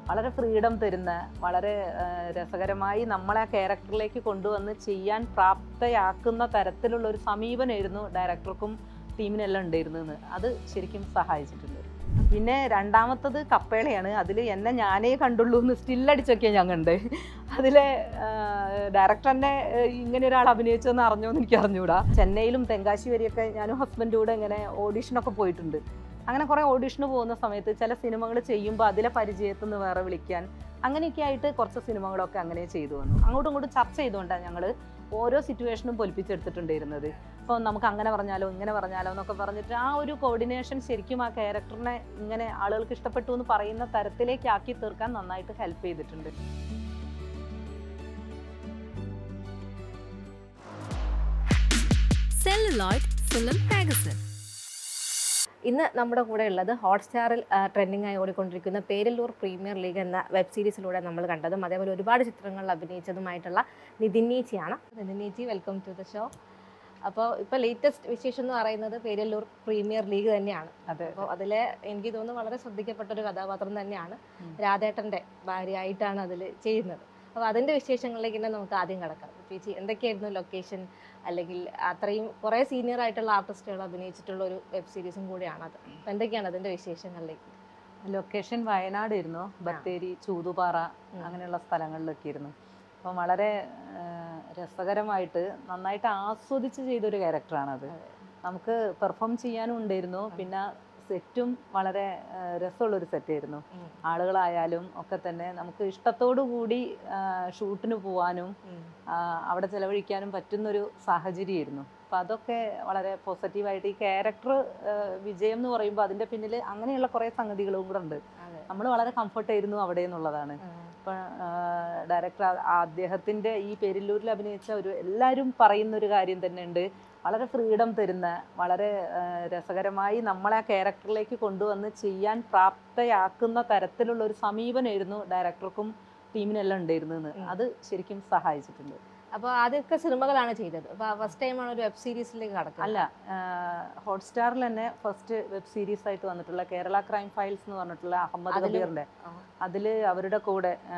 വളരെ ഫ്രീഡം തരുന്ന വളരെ ആ, രസകരമായി നമ്മളെ ആ ക്യാരക്ടറിലേക്ക് കൊണ്ടുവന്ന് ചെയ്യാൻ പ്രാപ്തയാക്കുന്ന തരത്തിലുള്ള ഒരു സമീപനമായിരുന്നു ഡയറക്ടർക്കും ടീമിനെല്ലാം ഉണ്ടായിരുന്നത് അത് ശരിക്കും സഹായിച്ചിട്ടുണ്ട് പിന്നെ രണ്ടാമത്തത് കപ്പേളയാണ് അതിൽ എന്നെ ഞാനേ കണ്ടുള്ളൂ എന്ന് സ്റ്റില്ലടിച്ചൊക്കെയാണ് ഞാൻ കണ്ട് അതിലെ ഡയറക്ടർ തന്നെ ഏഹ്, ഇങ്ങനെ ഒരാൾ അഭിനയിച്ചെന്ന് അറിഞ്ഞോന്ന് എനിക്ക് അറിഞ്ഞൂടാ ചെന്നൈയിലും തെങ്കാശി വരെയൊക്കെ ഞാനും ഹസ്ബൻഡും കൂടെ ഇങ്ങനെ ഓഡീഷനൊക്കെ പോയിട്ടുണ്ട് അങ്ങനെ കുറേ ഓഡീഷന് പോകുന്ന സമയത്ത് ചില സിനിമകൾ ചെയ്യുമ്പോൾ അതിലെ പരിചയത്തിൽ നിന്ന് വേറെ വിളിക്കാൻ അങ്ങനെയൊക്കെ ആയിട്ട് കുറച്ച് സിനിമകളൊക്കെ അങ്ങനെ ചെയ്തു വന്നു അങ്ങോട്ടും ഇങ്ങോട്ടും ചർച്ച ചെയ്തുകൊണ്ടാണ് ഞങ്ങൾ ഓരോ സിറ്റുവേഷനും പൊലിപ്പിച്ചെടുത്തിട്ടുണ്ടായിരുന്നത് അപ്പോൾ നമുക്ക് അങ്ങനെ പറഞ്ഞാലോ ഇങ്ങനെ പറഞ്ഞാലോ എന്നൊക്കെ പറഞ്ഞിട്ട് ആ ഒരു കോർഡിനേഷൻ ശരിക്കും ആ ക്യാരക്ടറിനെ ഇങ്ങനെ ആളുകൾക്ക് ഇഷ്ടപ്പെട്ടു എന്ന് പറയുന്ന തരത്തിലേക്ക് ആക്കി തീർക്കാൻ നന്നായിട്ട് ഹെൽപ്പ് ചെയ്തിട്ടുണ്ട് സെല്ലുലോയിഡ് ഫിലിം മാഗസിൻ ഇന്ന് നമ്മുടെ കൂടെ ഉള്ളത് ഹോട്ട്സ്റ്റാറിൽ ട്രെൻഡിങ് ആയി ഓടിക്കൊണ്ടിരിക്കുന്ന പേരല്ലൂർ പ്രീമിയർ ലീഗ് എന്ന വെബ് സീരീസിലൂടെ നമ്മൾ കണ്ടതും അതേപോലെ ഒരുപാട് ചിത്രങ്ങളിൽ അഭിനയിച്ചതുമായിട്ടുള്ള നിതിൻ നീച്ചിയാണ് Nithin Neechi welcome to the show അപ്പോൾ ഇപ്പോൾ ലേറ്റസ്റ്റ് വിശേഷം എന്ന് പറയുന്നത് പേരല്ലൂർ പ്രീമിയർ ലീഗ് തന്നെയാണ് അതെ അപ്പോൾ അതിലെ എനിക്ക് തോന്നുന്നു വളരെ ശ്രദ്ധിക്കപ്പെട്ട ഒരു കഥാപാത്രം തന്നെയാണ് ഉം. രാധേട്ടൻ്റെ ഭാര്യയായിട്ടാണ് അതിൽ ചെയ്യുന്നത് അപ്പോൾ അതിൻ്റെ വിശേഷങ്ങളിലേക്ക് തന്നെ നമുക്ക് ആദ്യം കിടക്കാം ചേച്ചി എന്തൊക്കെയായിരുന്നു ലൊക്കേഷൻ അല്ലെങ്കിൽ അത്രയും കുറേ സീനിയർ ആയിട്ടുള്ള ആർട്ടിസ്റ്റുകൾ അഭിനയിച്ചിട്ടുള്ള ഒരു വെബ് സീരീസും കൂടിയാണ് അത് അപ്പോൾ എന്തൊക്കെയാണ് അതിൻ്റെ വിശേഷങ്ങളിലേക്ക് ലൊക്കേഷൻ വയനാടായിരുന്നു ബത്തേരി ചൂതുപാറ ഉം. അങ്ങനെയുള്ള സ്ഥലങ്ങളിലൊക്കെ ഇരുന്നു അപ്പം വളരെ ആ, രസകരമായിട്ട് നന്നായിട്ട് ആസ്വദിച്ച് ചെയ്തൊരു ക്യാരക്ടറാണത് അതെ. നമുക്ക് പെർഫോം ചെയ്യാനും ഉണ്ടായിരുന്നു പിന്നെ സെറ്റും വളരെ ആ, രസമുള്ളൊരു സെറ്റായിരുന്നു ഉം. ആളുകളായാലും ഒക്കെ തന്നെ നമുക്ക് ഇഷ്ടത്തോടു കൂടി ആ, ഷൂട്ടിന് പോവാനും ഉം. ആ, അവിടെ ചെലവഴിക്കാനും പറ്റുന്നൊരു സാഹചര്യമായിരുന്നു അപ്പം അതൊക്കെ വളരെ പോസിറ്റീവായിട്ട് ഈ ക്യാരക്ടർ വിജയം എന്ന് പറയുമ്പോൾ അതിൻ്റെ പിന്നിൽ അങ്ങനെയുള്ള കുറേ സംഗതികളും കൂടെ ഉണ്ട് അതെ നമ്മൾ വളരെ കംഫർട്ടായിരുന്നു അവിടെ എന്നുള്ളതാണ് ആ. ഇപ്പം ഡയറക്ടർ അദ്ദേഹത്തിൻ്റെ ഈ പെരില്ലൂരിൽ അഭിനയിച്ച ഒരു എല്ലാവരും പറയുന്ന ഒരു കാര്യം തന്നെ ഉണ്ട് വളരെ ഫ്രീഡം തരുന്ന വളരെ ആ, രസകരമായി നമ്മളെ ആ ക്യാരക്ടറിലേക്ക് കൊണ്ടുവന്ന് ചെയ്യാൻ പ്രാപ്തയാക്കുന്ന തരത്തിലുള്ള ഒരു സമീപനമായിരുന്നു ഡയറക്ടർക്കും ടീമിനെല്ലാം ഉണ്ടായിരുന്നത് ഉം. അത് ശരിക്കും സഹായിച്ചിട്ടുണ്ട് അപ്പോൾ ആദ്യമൊക്കെ സിനിമകളാണ് ചെയ്തത് അപ്പോൾ ഫസ്റ്റ് ടൈമാണ് ഒരു വെബ് സീരീസിലേക്ക് കടക്കുന്നത് അല്ല ഹോട്ട്സ്റ്റാറിൽ തന്നെ ഫസ്റ്റ് വെബ് സീരീസ് ആയിട്ട് വന്നിട്ടുള്ള കേരള ക്രൈം ഫയൽസ് എന്ന് പറഞ്ഞിട്ടുള്ള അഹമ്മദ് അതിലും- കബീറിന്റെ ആ. അതിൽ അവരുടെ കൂടെ ആ,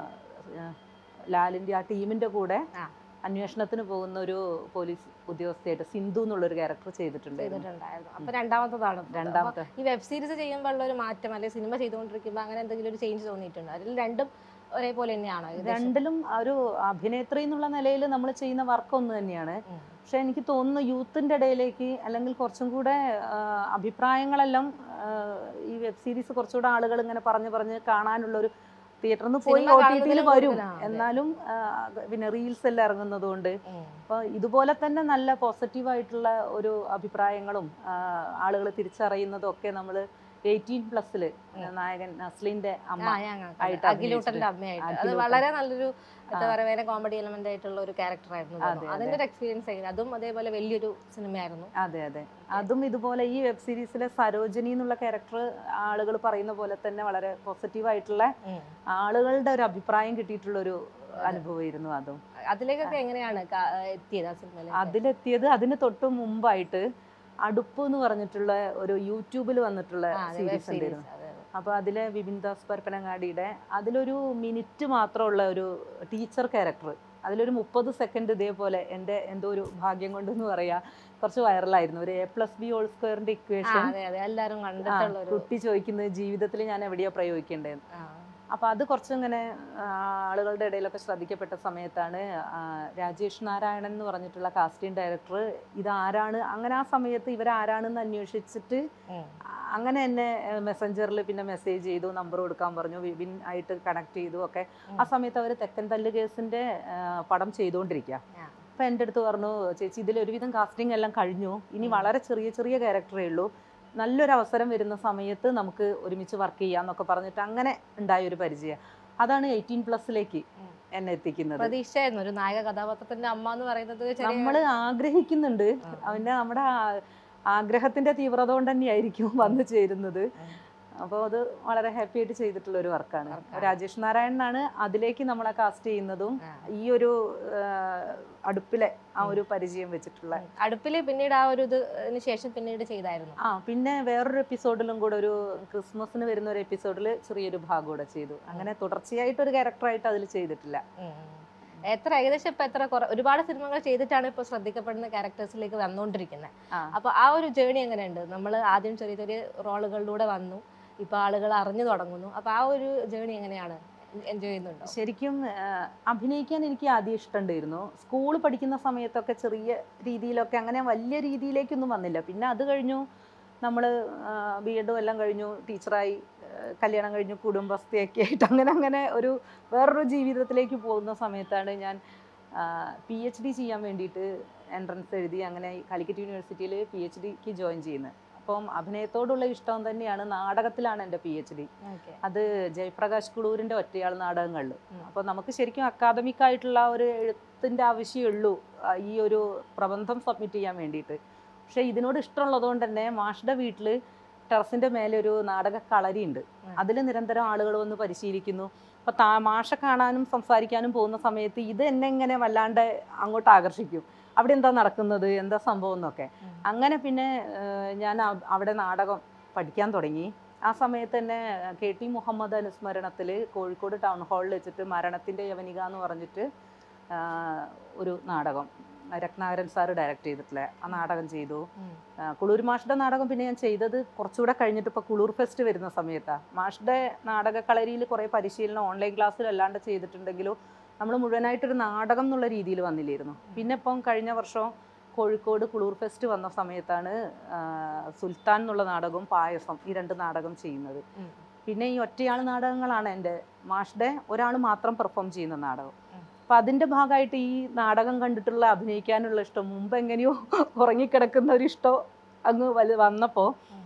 ആ, ലാലിന്റെ ആ ടീമിന്റെ കൂടെ ആ. അന്വേഷണത്തിന് പോകുന്ന ഒരു പോലീസ് ഉദ്യോഗസ്ഥയായിട്ട് സിന്ധു എന്നുള്ളൊരു ക്യാരക്ടർ ചെയ്തിട്ടുണ്ടായിരുന്നു ചെയ്തിട്ടുണ്ടായിരുന്നു അപ്പോൾ രണ്ടാമത്തതാണ് ഇപ്പോൾ. രണ്ടാമത്തെ ഈ വെബ് സീരീസ് ചെയ്യുമ്പോൾ ഉള്ള ഒരു മാറ്റം അല്ലെങ്കിൽ സിനിമ ചെയ്തുകൊണ്ടിരിക്കുമ്പോൾ അങ്ങനെ എന്തെങ്കിലും ഒരു ചേഞ്ച് തോന്നിയിട്ടുണ്ട് അതിൽ രണ്ടും ഒരേപോലെ തന്നെയാണോ ഏകദേശം? രണ്ടിലും ആ ഒരു അഭിനേത്രി എന്നുള്ള നിലയിൽ നമ്മൾ ചെയ്യുന്ന വർക്ക് ഒന്ന് തന്നെയാണ് ഉം. പക്ഷെ എനിക്ക് തോന്നുന്നു യൂത്തിൻ്റെ ഇടയിലേക്ക് അല്ലെങ്കിൽ കുറച്ചും കൂടെ ആ, അഭിപ്രായങ്ങളെല്ലാം ആ, ഈ വെബ് സീരീസ് കുറച്ചുകൂടെ ആളുകൾ ഇങ്ങനെ പറഞ്ഞ് പറഞ്ഞ് കാണാനുള്ളൊരു തിയേറ്ററിൽ നിന്ന് പോയി സിനിമ ഒ ടി ടിയിൽ കാണുന്നതിലും വരും കൂടുതലാണ്, അതെ. എന്നാലും ആ, പിന്നെ റീൽസ് എല്ലാം ഇറങ്ങുന്നത് കൊണ്ട് ഉം. അപ്പോൾ ഇതുപോലെ തന്നെ നല്ല പോസിറ്റീവായിട്ടുള്ള ഒരു അഭിപ്രായങ്ങളും ആളുകൾ തിരിച്ചറിയുന്നതും ഒക്കെ നമ്മൾ എയ്റ്റീൻ പ്ലസ്സിൽ നായകൻ നസ്ലിൻ്റെ അമ്മ ആ, ഞാൻ കണ്ടു. ആയിട്ട് അഖിലൂട്ടന്റെ അമ്മയായിട്ട് അത് അഖിലൂട്ടൻ. വളരെ നല്ലൊരു എന്താ ആ. പറയുക വേറെ കോമഡി എലമെന്റ് ആയിട്ടുള്ള ഒരു ക്യാരക്ടർ ആയിരുന്നു അതെ, തോന്നുന്നു. അതിന്റെ ഒരു എക്സ്പീരിയൻസ് ആയിരുന്നു അതും അതേപോലെ വലിയൊരു സിനിമയായിരുന്നു അതെ അതെ അതും ഇതുപോലെ ഈ വെബ് സീരീസിലെ സരോജിനി എന്നുള്ള ക്യാരക്ടർ ആളുകൾ പറയുന്ന പോലെ തന്നെ വളരെ പോസിറ്റീവായിട്ടുള്ള ഉം. ആളുകളുടെ ഒരു അഭിപ്രായം കിട്ടിയിട്ടുള്ള ഒരു അനുഭവമായിരുന്നു അതും അതിലേക്കൊക്കെ എങ്ങനെയാണ് ക- എത്തിയത് ആ സിനിമയിലേക്ക് അതിലെത്തിയത് അതിന് തൊട്ട് മുമ്പായിട്ട് അടുപ്പ് എന്ന് പറഞ്ഞിട്ടുള്ള ഒരു യൂട്യൂബിൽ വന്നിട്ടുള്ള ആ, അതെ, web സീരീസ് series. ഉണ്ടായിരുന്നു അതെ, അതെ. അപ്പോൾ അതിലെ വിപിൻ ദാസ് പരപ്പനങ്ങാടിയുടെ അതിലൊരു മിനിറ്റ് മാത്രമുള്ള ഒരു ടീച്ചർ ക്യാരക്ടർ അതിലൊരു മുപ്പത് സെക്കൻഡ് ഇതേപോലെ എൻ്റെ എന്തോ ഒരു ഭാഗ്യം കൊണ്ടെന്ന് പറയാ കുറച്ച് വൈറലായിരുന്നു ഒരു എ പ്ലസ് ബി ഹോൾ സ്ക്വയറിന്റെ ആ, ഇക്വേഷൻ അതെ അതെ എല്ലാരും കണ്ടിട്ടുള്ള ഒരു കുട്ടി ചോദിക്കുന്നത് ജീവിതത്തിൽ ഞാൻ എവിടെയോ പ്രയോഗിക്കേണ്ടത് ആ. അപ്പോൾ അത് കുറച്ചിങ്ങനെ ആ, ആളുകളുടെ ഇടയിലൊക്കെ ശ്രദ്ധിക്കപ്പെട്ട സമയത്താണ് ആ, രാജേഷ് നാരായണൻ എന്ന് പറഞ്ഞിട്ടുള്ള കാസ്റ്റിംഗ് ഡയറക്ടർ ഇതാരാണ് അങ്ങനെ ആ സമയത്ത് ഇവരാരാണെന്ന് അന്വേഷിച്ചിട്ട് ഉം. അങ്ങനെ എന്നെ മെസ്സഞ്ചറിൽ പിന്നെ മെസ്സേജ് ചെയ്തു നമ്പർ കൊടുക്കാൻ പറഞ്ഞു വിപിൻ ആയിട്ട് കണക്ട് ചെയ്തു ഒക്കെ ആ സമയത്ത് അവർ തെക്കൻ തല്ല് കേസിന്റെ ആ, പടം ചെയ്തുകൊണ്ടിരിക്കുക ആ. അപ്പം എൻ്റെ അടുത്ത് പറഞ്ഞു ചേച്ചി ഇതിൽ ഒരുവിധം കാസ്റ്റിംഗ് എല്ലാം കഴിഞ്ഞു ഇനി വളരെ ചെറിയ ചെറിയ ക്യാരക്ടറേ ഉള്ളൂ നല്ലൊരു അവസരം വരുന്ന സമയത്ത് നമുക്ക് ഒരുമിച്ച് വർക്ക് ചെയ്യാന്നൊക്കെ പറഞ്ഞിട്ട് അങ്ങനെ ഉണ്ടായ ഒരു പരിചയം അതാണ് എയ്റ്റീൻ പ്ലസിലേക്ക് ഉം. എന്നെ എത്തിക്കുന്നത് പ്രതീക്ഷയായിരുന്നു ഒരു നായക കഥാപാത്രത്തിന്റെ അമ്മ എന്ന് പറയുന്നത് ചെറിയ നമ്മൾ ആഗ്രഹിക്കുന്നുണ്ട് ആ. പിന്നെ നമ്മുടെ ആ- ആഗ്രഹത്തിന്റെ തീവ്രത കൊണ്ട് തന്നെയായിരിക്കും വന്നു ചേരുന്നത് അപ്പോൾ അത് വളരെ ഹാപ്പി ആയിട്ട് ചെയ്തിട്ടുള്ള ഒരു വർക്കാണ് രാജേഷ് നാരായണനാണ് അതിലേക്ക് നമ്മളെ കാസ്റ്റ് ചെയ്യുന്നതും ആ. ഈ ഒരു ആ, അടുപ്പിലെ ആ ഒരു പരിചയം വെച്ചിട്ടുള്ള അടുപ്പില് പിന്നീട് ആ ഒരു ഇതിന് ശേഷം പിന്നീട് ചെയ്തായിരുന്നു ആ പിന്നെ വേറൊരു എപ്പിസോഡിലും കൂടെ ഒരു ക്രിസ്മസിന് വരുന്ന ഒരു എപ്പിസോഡിൽ ചെറിയൊരു ഭാഗം കൂടെ ചെയ്തു അങ്ങനെ തുടർച്ചയായിട്ട് ഒരു ക്യാരക്ടറായിട്ട് അതിൽ ചെയ്തിട്ടില്ല എത്ര ഏകദേശം ഇപ്പൊ എത്ര കുറെ ഒരുപാട് സിനിമകൾ ചെയ്തിട്ടാണ് ഇപ്പൊ ശ്രദ്ധിക്കപ്പെടുന്ന ക്യാരക്ടേഴ്സിലേക്ക് വന്നുകൊണ്ടിരിക്കുന്നത് ആ. അപ്പൊ ആ ഒരു ജേണി എങ്ങനെയുണ്ട് നമ്മൾ ആദ്യം ചെറിയ ചെറിയ റോളുകളിലൂടെ വന്നു ഇപ്പൊ ആളുകൾ അറിഞ്ഞു തുടങ്ങുന്നു അപ്പൊ ആ ഒരു ജേണി എങ്ങനെയാണ് എൻജോയ് ചെയ്യുന്നുണ്ടോ ശരിക്കും ആ, അഭിനയിക്കാൻ എനിക്ക് ആദ്യം ഇഷ്ടമുണ്ടായിരുന്നു സ്കൂൾ പഠിക്കുന്ന സമയത്തൊക്കെ ചെറിയ രീതിയിലൊക്കെ അങ്ങനെ വലിയ രീതിയിലേക്കൊന്നും വന്നില്ല പിന്നെ അത് കഴിഞ്ഞു നമ്മൾ ബി എഡും എല്ലാം കഴിഞ്ഞു ടീച്ചറായി ആ, കല്യാണം കഴിഞ്ഞു കുടുംബസ്ഥയൊക്കെ ആയിട്ട് അങ്ങനെ അങ്ങനെ ഒരു വേറൊരു ജീവിതത്തിലേക്ക് പോകുന്ന സമയത്താണ് ഞാൻ പി എച്ച് ഡി ചെയ്യാൻ വേണ്ടിയിട്ട് എൻട്രൻസ് എഴുതി അങ്ങനെ കാലിക്കറ്റ് യൂണിവേഴ്സിറ്റിയിൽ പി എച്ച് ഡിക്ക് ജോയിൻ ചെയ്യുന്നത് അപ്പം അഭിനയത്തോടുള്ള ഇഷ്ടം തന്നെയാണ് നാടകത്തിലാണ് എൻ്റെ പി എച്ച് ഡി ഓക്കെ അത് ജയപ്രകാശ് കുളൂരിൻ്റെ ഒറ്റയാൾ നാടകങ്ങളിൽ ഉം. അപ്പോൾ നമുക്ക് ശരിക്കും അക്കാദമിക് ആയിട്ടുള്ള ഒരു എഴുത്തിൻ്റെ ആവശ്യമേ ആ, ഈ ഒരു പ്രബന്ധം സബ്മിറ്റ് ചെയ്യാൻ വേണ്ടിയിട്ട് പക്ഷേ ഇതിനോട് ഇഷ്ടമുള്ളതുകൊണ്ട് തന്നെ മാഷ്ടെ വീട്ടിൽ ടെറസിൻ്റെ മേലെ ഒരു നാടക കളരി ഉണ്ട് ഉം. അതിൽ നിരന്തരം ആളുകൾ വന്ന് പരിശീലിക്കുന്നു അപ്പോൾ താ മാഷ കാണാനും സംസാരിക്കാനും പോകുന്ന സമയത്ത് ഇത് എന്നെ ഇങ്ങനെ വല്ലാണ്ട് അങ്ങോട്ട് ആകർഷിക്കും അവിടെ എന്താ നടക്കുന്നത് എന്താ സംഭവം എന്നൊക്കെ ഉം. അങ്ങനെ പിന്നെ ഏഹ്, ഞാൻ അവ- അവിടെ നാടകം പഠിക്കാൻ തുടങ്ങി ആ സമയത്ത് തന്നെ കെ ടി മുഹമ്മദ് അനുസ്മരണത്തിൽ കോഴിക്കോട് ടൗൺ ഹാളിൽ വെച്ചിട്ട് മരണത്തിൻ്റെ യവനിക എന്ന് പറഞ്ഞിട്ട് ആ, ഒരു നാടകം രത്നാകരൻ സാറ് ഡയറക്റ്റ് ചെയ്തിട്ടുള്ള ആ നാടകം ചെയ്തു ഉം. ആ, കുളൂർ മാഷ്ടെ നാടകം പിന്നെ ഞാൻ ചെയ്തത് കുറച്ചുകൂടെ കഴിഞ്ഞിട്ട് ഇപ്പോൾ കുളൂർ ഫെസ്റ്റ് വരുന്ന സമയത്താണ് മാഷ്ടെ നാടക കളരിയിൽ കുറേ പരിശീലനം ഓൺലൈൻ ക്ലാസ്സിൽ അല്ലാണ്ട് ചെയ്തിട്ടുണ്ടെങ്കിലും നമ്മൾ മുഴുവനായിട്ടൊരു നാടകം എന്നുള്ള രീതിയിൽ വന്നില്ലായിരുന്നു പിന്നെ ഇപ്പം കഴിഞ്ഞ വർഷം കോഴിക്കോട് കുളൂർ ഫെസ്റ്റ് വന്ന സമയത്താണ് ആ, സുൽത്താൻ എന്നുള്ള നാടകവും പായസം ഈ രണ്ട് നാടകം ചെയ്യുന്നത് ഉം. പിന്നെ ഈ ഒറ്റയാൾ നാടകങ്ങളാണ് എൻ്റെ മാഷ്ടെ ഒരാൾ മാത്രം പെർഫോം ചെയ്യുന്ന നാടകം ഉം. അപ്പം അതിൻ്റെ ഭാഗമായിട്ട് ഈ നാടകം കണ്ടിട്ടുള്ള അഭിനയിക്കാനുള്ള ഇഷ്ടം മുമ്പ് എങ്ങനെയോ ഉറങ്ങിക്കിടക്കുന്ന ഒരു ഇഷ്ടം അങ്ങ് വലു വന്നപ്പോൾ ഉം.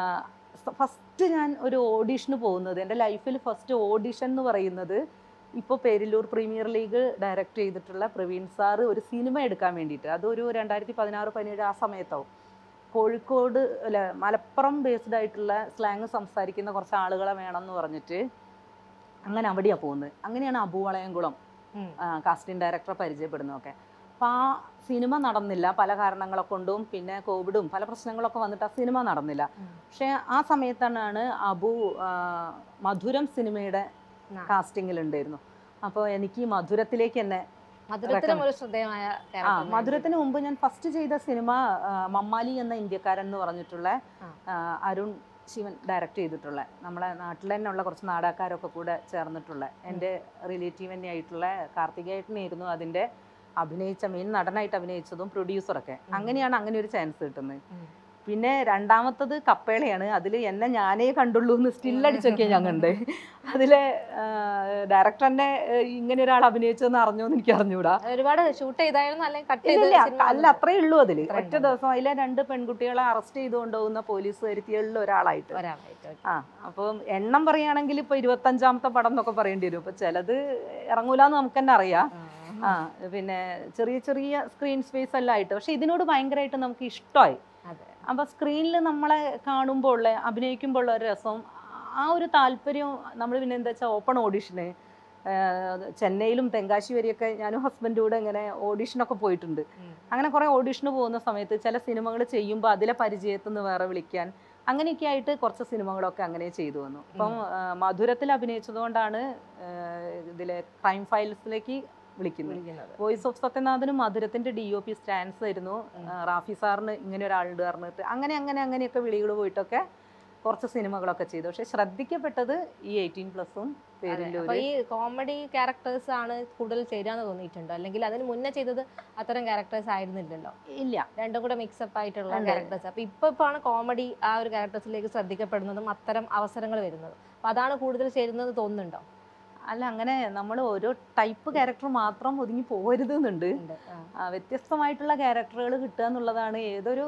ഫസ്റ്റ് ഞാൻ ഒരു ഓഡീഷന് പോകുന്നത് എൻ്റെ ലൈഫിൽ ഫസ്റ്റ് ഓഡിഷൻ എന്ന് പറയുന്നത് ഇപ്പോൾ പേരില്ലൂർ പ്രീമിയർ ലീഗ് ഡയറക്റ്റ് ചെയ്തിട്ടുള്ള പ്രവീൺ സാറ് ഒരു സിനിമ എടുക്കാൻ വേണ്ടിയിട്ട് അതൊരു രണ്ടായിരത്തി പതിനാറ് പതിനേഴ് ആ സമയത്താവും കോഴിക്കോട് അല്ല മലപ്പുറം ബേസ്ഡ് ആയിട്ടുള്ള സ്ലാങ് സംസാരിക്കുന്ന കുറച്ച് ആളുകളെ വേണം എന്ന് പറഞ്ഞിട്ട് അങ്ങനെ അവിടെയാണ് പോകുന്നത് അങ്ങനെയാണ് അബുവളയംകുളം ഉം. കാസ്റ്റിംഗ് ഡയറക്ടറെ പരിചയപ്പെടുന്നതൊക്കെ അപ്പോൾ ആ സിനിമ നടന്നില്ല പല കാരണങ്ങളെ കൊണ്ടും പിന്നെ കോവിഡും പല പ്രശ്നങ്ങളൊക്കെ വന്നിട്ട് ആ സിനിമ നടന്നില്ല ഉം. പക്ഷേ ആ സമയത്താണ് അബു ആ, മധുരം സിനിമയുടെ ആ. കാസ്റ്റിങ്ങിലുണ്ടായിരുന്നു അപ്പോൾ എനിക്ക് ഈ മധുരത്തിലേക്ക് എന്നെ മധുരത്തിലും ഒരു ശ്രദ്ധേയമായ ആ character മധുരത്തിന് മുമ്പ് ഞാൻ ഫസ്റ്റ് ചെയ്ത സിനിമ ആ, മമ്മാലി എന്ന ഇന്ത്യക്കാരൻ എന്ന് പറഞ്ഞിട്ടുള്ള ആ. ആ, അരുൺ ശിവൻ ഡയറക്റ്റ് ചെയ്തിട്ടുള്ള നമ്മളെ നാട്ടിൽ തന്നെ ഉള്ള കുറച്ച് നാടകക്കാരൊക്കെ കൂടെ ചേർന്നിട്ടുള്ള എൻ്റെ റിലേറ്റീവ് തന്നെ ആയിട്ടുള്ള കാർത്തികേട്ടനായിരുന്നു അതിൻ്റെ അഭിനയിച്ച മെയിൻ നടനായിട്ട് അഭിനയിച്ചതും പ്രൊഡ്യൂസറൊക്കെ ഉം. അങ്ങനെയാണ് അങ്ങനെ ഒരു ചാൻസ് കിട്ടുന്നത് ഉം. പിന്നെ രണ്ടാമത്തത് കപ്പേളയാണ് അതിൽ എന്നെ ഞാനേ കണ്ടുള്ളൂ എന്ന് സ്റ്റില്ലടിച്ചൊക്കെ ഞാൻ കണ്ട് അതിലെ ഡയറക്ടർ തന്നെ ഇങ്ങനെ ഒരാൾ അഭിനയിച്ചെന്ന് അറിഞ്ഞോന്ന് എനിക്ക് അറിഞ്ഞൂടാ ഒരുപാട് ഷൂട്ട് ചെയ്തായിരുന്നു അല്ലെങ്കിൽ കട്ട് ഇല്ല, ചെയ്ത് ഇല്ല, അല്ല അത്രേ ഉള്ളൂ അതിൽ അത്രേ ഒറ്റ ഉള്ളൂ. ദിവസം അതിലെ രണ്ട് പെൺകുട്ടികളെ അറസ്റ്റ് ചെയ്ത് കൊണ്ടുപോകുന്ന പോലീസ് വരുത്തിയുള്ള ഒരാളായിട്ട് ഒരാളായിട്ട് okay. ആ അപ്പം എണ്ണം പറയുകയാണെങ്കിൽ ഇപ്പൊ ഇരുപത്തഞ്ചാമത്തെ പടം എന്നൊക്കെ പറയേണ്ടി വരും ഇപ്പൊ ചിലത് ഇറങ്ങൂലെന്ന് നമുക്ക് തന്നെ അറിയാം ആ. ആ പിന്നെ ചെറിയ ചെറിയ സ്ക്രീൻ സ്പേസ് എല്ലാം ആയിട്ട് പക്ഷെ ഇതിനോട് ഭയങ്കരമായിട്ട് നമുക്ക് ഇഷ്ടമായി അതെ അപ്പൊ സ്ക്രീനിൽ നമ്മളെ കാണുമ്പോൾ ഉള്ള അഭിനയിക്കുമ്പോൾ ഉള്ള ഒരു രസം ആ ഒരു താല്പര്യം നമ്മൾ പിന്നെ എന്താ വെച്ചാൽ ഓപ്പൺ ഓഡിഷന് ചെന്നൈയിലും തെങ്കാശി വരെയൊക്കെ ഞാനും ഹസ്ബൻഡും കൂടെ ഇങ്ങനെ ഓഡിഷനൊക്കെ പോയിട്ടുണ്ട് ഉം. അങ്ങനെ കുറേ ഓഡിഷന് പോകുന്ന സമയത്ത് ചില സിനിമകൾ ചെയ്യുമ്പോൾ അതിലെ പരിചയത്തിൽ നിന്ന് വേറെ വിളിക്കാൻ അങ്ങനെയൊക്കെ ആയിട്ട് കുറച്ച് സിനിമകളൊക്കെ അങ്ങനെ ചെയ്തു വന്നു അപ്പം ആ, മധുരത്തിൽ അഭിനയിച്ചതുകൊണ്ടാണ് ആ, ഇതിലെ ക്രൈം ഫയൽസിലേക്ക് വിളിക്കുന്നത് വിളിക്കുന്നത് വോയിസ് ഓഫ് സത്യനാഥനും മധുരത്തിന്റെ ഡി ഒ പി സ്റ്റാൻസ് ആയിരുന്നു ഉം. ആ, റാഫി സാറിന് ഇങ്ങനെ ഒരാളുണ്ട് പറഞ്ഞിട്ട് അങ്ങനെ അങ്ങനെ അങ്ങനെയൊക്കെ വിളികൾ പോയിട്ടൊക്കെ കുറച്ച് സിനിമകളൊക്കെ ചെയ്തു പക്ഷെ ശ്രദ്ധിക്കപ്പെട്ടത് ഈ എയ്റ്റീൻ പ്ലസും അപ്പൊ പേരില്ലൂര് ഈ കോമഡി ക്യാരക്ടേഴ്സ് ആണ് കൂടുതൽ ചേരാന്ന് തോന്നിയിട്ടുണ്ടോ അല്ലെങ്കിൽ അതിന് മുന്നേ ചെയ്തത് അത്തരം ക്യാരക്ടേഴ്സ് ആയിരുന്നില്ലല്ലോ ഇല്ല രണ്ടും കൂടെ മിക്സപ്പ് ആയിട്ടുള്ള ഉണ്ട്. ക്യാരക്ടേഴ്സ് അപ്പൊ ഇപ്പൊ ഇപ്പാണ് കോമഡി ആ ഒരു ക്യാരക്ടേഴ്സിലേക്ക് ശ്രദ്ധിക്കപ്പെടുന്നതും അത്തരം അവസരങ്ങൾ വരുന്നതും അപ്പൊ അതാണ് കൂടുതൽ ചേരുന്നത് തോന്നുന്നുണ്ടോ അല്ല അങ്ങനെ നമ്മൾ ഓരോ ടൈപ്പ് ക്യാരക്ടർ മാത്രം ഒതുങ്ങി പോകരുത് എന്നുണ്ട് ഉണ്ട് ആ. ആ, വ്യത്യസ്തമായിട്ടുള്ള ക്യാരക്ടറുകൾ കിട്ടുക എന്നുള്ളതാണ് ഏതൊരു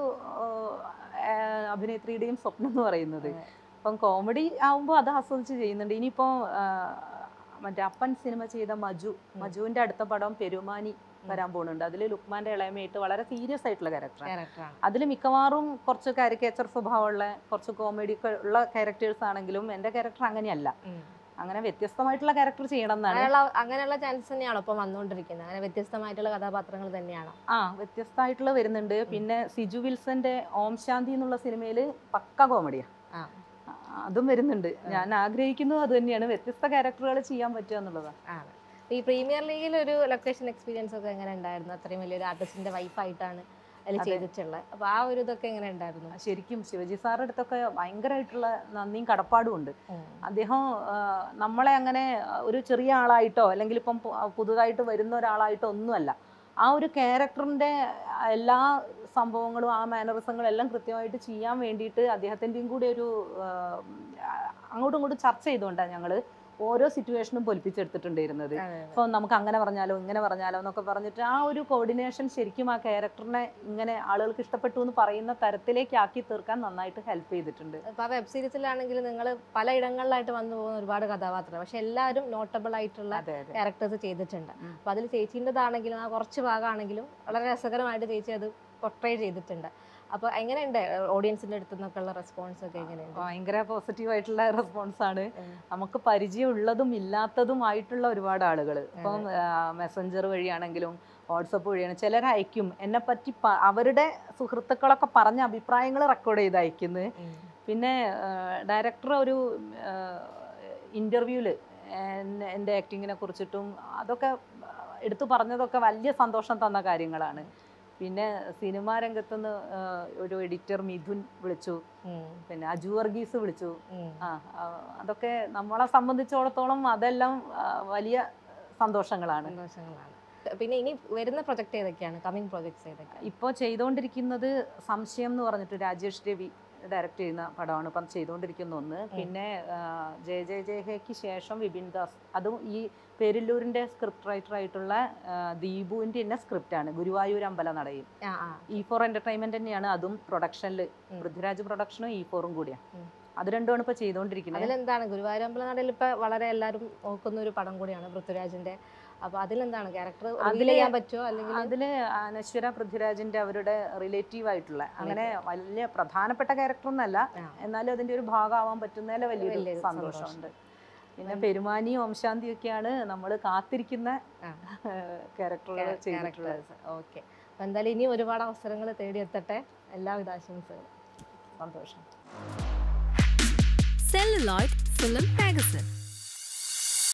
ആ, അഭിനേത്രിയുടെയും സ്വപ്നം എന്ന് പറയുന്നത് അതെ. അപ്പം കോമഡി ആവുമ്പോൾ അത് ആസ്വദിച്ച് ചെയ്യുന്നുണ്ട് ഇനിയിപ്പോൾ മറ്റേ അപ്പൻ സിനിമ ചെയ്ത മജു മജുവിൻ്റെ അടുത്ത പടം പെരുമാനി വരാൻ പോകുന്നുണ്ട് അതിൽ ലുക്മാന്റെ ഇളയമയായിട്ട് വളരെ സീരിയസ് ആയിട്ടുള്ള ക്യാരക്ടറാണ് ക്യാരക്ടറാണ് അതിൽ മിക്കവാറും കുറച്ച് കാരിക്കേച്ചർ സ്വഭാവമുള്ള കുറച്ച് കോമഡി ഉള്ള ക്യാരക്ടേഴ്സ് ആണെങ്കിലും എൻ്റെ ക്യാരക്ടർ അങ്ങനെയല്ല അങ്ങനെ വ്യത്യസ്തമായിട്ടുള്ള ക്യാരക്ടർ ചെയ്യണം എന്നാണ് അങ്ങനെയുള്ള അങ്ങനെയുള്ള ചാൻസസ് തന്നെയാണോ ഇപ്പൊ വന്നുകൊണ്ടിരിക്കുന്നത് അങ്ങനെ വ്യത്യസ്തമായിട്ടുള്ള കഥാപാത്രങ്ങൾ തന്നെയാണോ ആ വ്യത്യസ്തമായിട്ടുള്ള വരുന്നുണ്ട് പിന്നെ സിജു വിൽസന്റെ ഓം ശാന്തി എന്നുള്ള സിനിമയിൽ പക്ക കോമഡിയാണ് ആ. അതും വരുന്നുണ്ട് ഞാൻ ആഗ്രഹിക്കുന്നത് അത് തന്നെയാണ് വ്യത്യസ്ത ക്യാരക്ടറുകൾ ചെയ്യാൻ പറ്റുക എന്നുള്ളതാണ് ആണ് ഈ പ്രീമിയർ ലീഗിൽ ഒരു ലൊക്കേഷൻ എക്സ്പീരിയൻസ് ഒക്കെ എങ്ങനെ ഉണ്ടായിരുന്നു അത്രയും വലിയൊരു ആർട്ടിസ്റ്റിന്റെ വൈഫായിട്ടാണ് അതിൽ അതെ. ചെയ്തിട്ടുള്ളത് അപ്പൊ ആ ഒരു ഇതൊക്കെ എങ്ങനെ ഉണ്ടായിരുന്നു ശരിക്കും ശിവജി സാറിന്റെ അടുത്തൊക്കെ ഭയങ്കരമായിട്ടുള്ള നന്ദിയും കടപ്പാടും ഉണ്ട് അദ്ദേഹം ആ, നമ്മളെ അങ്ങനെ ഒരു ചെറിയ ആളായിട്ടോ അല്ലെങ്കിൽ ഇപ്പം പു- പുതുതായിട്ട് വരുന്ന ഒരാളായിട്ടോ ഒന്നുമല്ല ആ ഒരു ക്യാരക്ടറിന്റെ എല്ലാ സംഭവങ്ങളും ആ മാനറിസങ്ങളും എല്ലാം കൃത്യമായിട്ട് ചെയ്യാൻ വേണ്ടിയിട്ട് അദ്ദേഹത്തിൻ്റെയും കൂടി ഒരു ആ, അങ്ങോട്ടും ഇങ്ങോട്ടും ചർച്ച ചെയ്തുകൊണ്ടാണ് ഞങ്ങൾ ഓരോ സിറ്റുവേഷനും പൊലിപ്പിച്ചെടുത്തിട്ടുണ്ടായിരുന്നത് ഇപ്പോൾ നമുക്ക് അങ്ങനെ പറഞ്ഞാലോ ഇങ്ങനെ പറഞ്ഞാലോ എന്നൊക്കെ പറഞ്ഞിട്ട് ആ ഒരു കോർഡിനേഷൻ ശരിക്കും ആ ക്യാരക്ടറിനെ ഇങ്ങനെ ആളുകൾക്ക് ഇഷ്ടപ്പെട്ടു എന്ന് പറയുന്ന തരത്തിലേക്ക് ആക്കി തീർക്കാൻ നന്നായിട്ട് ഹെൽപ്പ് ചെയ്തിട്ടുണ്ട് ഇപ്പൊ ആ വെബ് സീരീസിലാണെങ്കിൽ നിങ്ങൾ പലയിടങ്ങളിലായിട്ട് വന്നു പോകുന്ന ഒരുപാട് കഥാപാത്രങ്ങൾ പക്ഷെ എല്ലാവരും നോട്ടബിൾ ആയിട്ടുള്ള അതെ അതെ ക്യാരക്ടേഴ്സ് ചെയ്തിട്ടുണ്ട് ഉം. അപ്പൊ അതിൽ ചേച്ചീൻ്റെതാണെങ്കിലും ആ കുറച്ച് ഭാഗമാണെങ്കിലും വളരെ രസകരമായിട്ട് ചേച്ചി അത് പൊട്രേ ചെയ്തിട്ടുണ്ട് അപ്പൊ എങ്ങനെയുണ്ട് ഓഡിയൻസിന്റെ അടുത്ത് നിന്നൊക്കെയുള്ള റെസ്പോൺസ് ഒക്കെ എങ്ങനെയുണ്ട് ഭയങ്കര പോസിറ്റീവ് ആയിട്ടുള്ള റെസ്പോൺസ് ആണ് ഉം. നമുക്ക് പരിചയമുള്ളതും ഇല്ലാത്തതുമായിട്ടുള്ള ഒരുപാട് ആളുകൾ ഇപ്പം മെസ്സഞ്ചർ വഴിയാണെങ്കിലും വാട്സപ്പ് വഴിയാണ് ചിലർ അയക്കും എന്നെ പറ്റി പ- അവരുടെ സുഹൃത്തുക്കളൊക്കെ പറഞ്ഞ അഭിപ്രായങ്ങൾ റെക്കോർഡ് ചെയ്ത് അയക്കുന്നു ഉം. പിന്നെ ഡയറക്ടർ ഒരു ഇൻ്റർവ്യൂവിൽ എൻ്റെ ആക്ടിങ്ങിനെ കുറിച്ചിട്ടും അതൊക്കെ എടുത്തു പറഞ്ഞതൊക്കെ വലിയ സന്തോഷം തന്ന കാര്യങ്ങളാണ് പിന്നെ സിനിമാ രംഗത്തുനിന്ന് ഒരു എഡിറ്റർ മിഥുൻ വിളിച്ചു ഉം. പിന്നെ അജു വർഗീസ് വിളിച്ചു ഉം. ആ ആ, അതൊക്കെ നമ്മളെ സംബന്ധിച്ചിടത്തോളം അതെല്ലാം ആ, വലിയ സന്തോഷങ്ങളാണ് സന്തോഷങ്ങളാണ് പിന്നെ ഇനി വരുന്ന പ്രൊജക്ട് ഏതൊക്കെയാണ് കമ്മിങ് പ്രൊജക്ട്സ് ഏതൊക്കെയാണ് ഇപ്പോൾ ചെയ്തുകൊണ്ടിരിക്കുന്നത് സംശയം എന്ന് പറഞ്ഞിട്ട് രാജേഷ് രവി ഡയറക്റ്റ് ചെയ്യുന്ന പടമാണ് ഇപ്പം ചെയ്തുകൊണ്ടിരിക്കുന്ന ഒന്ന് പിന്നെ ആ, ജയ ജയ ജയ ഹേക്ക് ശേഷം വിപിൻ ദാസ് അതും ഈ പേരില്ലൂരിൻ്റെ സ്ക്രിപ്റ്റ് റൈറ്റർ ആയിട്ടുള്ള ആ, ദീപുവിൻ്റെ തന്നെ സ്ക്രിപ്റ്റാണ് ഗുരുവായൂർ അമ്പലനടയിൽ ആ ആ ഇ ഫോർ എൻ്റർടൈൻമെൻറ്റ് തന്നെയാണ് അതും പ്രൊഡക്ഷനിൽ ഉം. പൃഥ്വിരാജ് പ്രൊഡക്ഷനും ഇ ഫോറും കൂടിയാണ് ഉം. അത് രണ്ടുമാണ് ഇപ്പോൾ ചെയ്തുകൊണ്ടിരിക്കുന്നത് അതിലെന്താണ് ഗുരുവായൂരമ്പല നടയിൽ ഇപ്പൊ വളരെ എല്ലാവരും നോക്കുന്ന ഒരു പടം കൂടിയാണ് പൃഥ്വിരാജിന്റെ അപ്പൊ അതിലെന്താണ് ക്യാരക്ടർ അതില് ചെയ്യാൻ പറ്റുമോ അല്ലെങ്കിൽ അതില് അനശ്വര പൃഥ്വിരാജിന്റെ അവരുടെ റിലേറ്റീവ് ആയിട്ടുള്ള അങ്ങനെ വലിയ പ്രധാനപ്പെട്ട ക്യാരക്ടർ ഒന്നല്ല ആ. എന്നാലും അതിന്റെ ഒരു ഭാഗമാവാൻ പറ്റുന്നതിൽ വലിയൊരു വലിയൊരു സന്തോഷമുണ്ട് പിന്നെ പെരുമാനിയും ഓംശാന്തിയും ഒക്കെയാണ് നമ്മൾ കാത്തിരിക്കുന്ന ആ. ക്യാരക്ടറുകൾ ചെയ്തിട്ടുള്ളത് ക്യാരക്ടേഴ്സ് ഓക്കെ അപ്പൊ എന്തായാലും ഇനി ഒരുപാട് അവസരങ്ങൾ തേടിയെത്തട്ടെ എല്ലാവിധ ആശംസകളും സന്തോഷം Celluloid Film Magazine.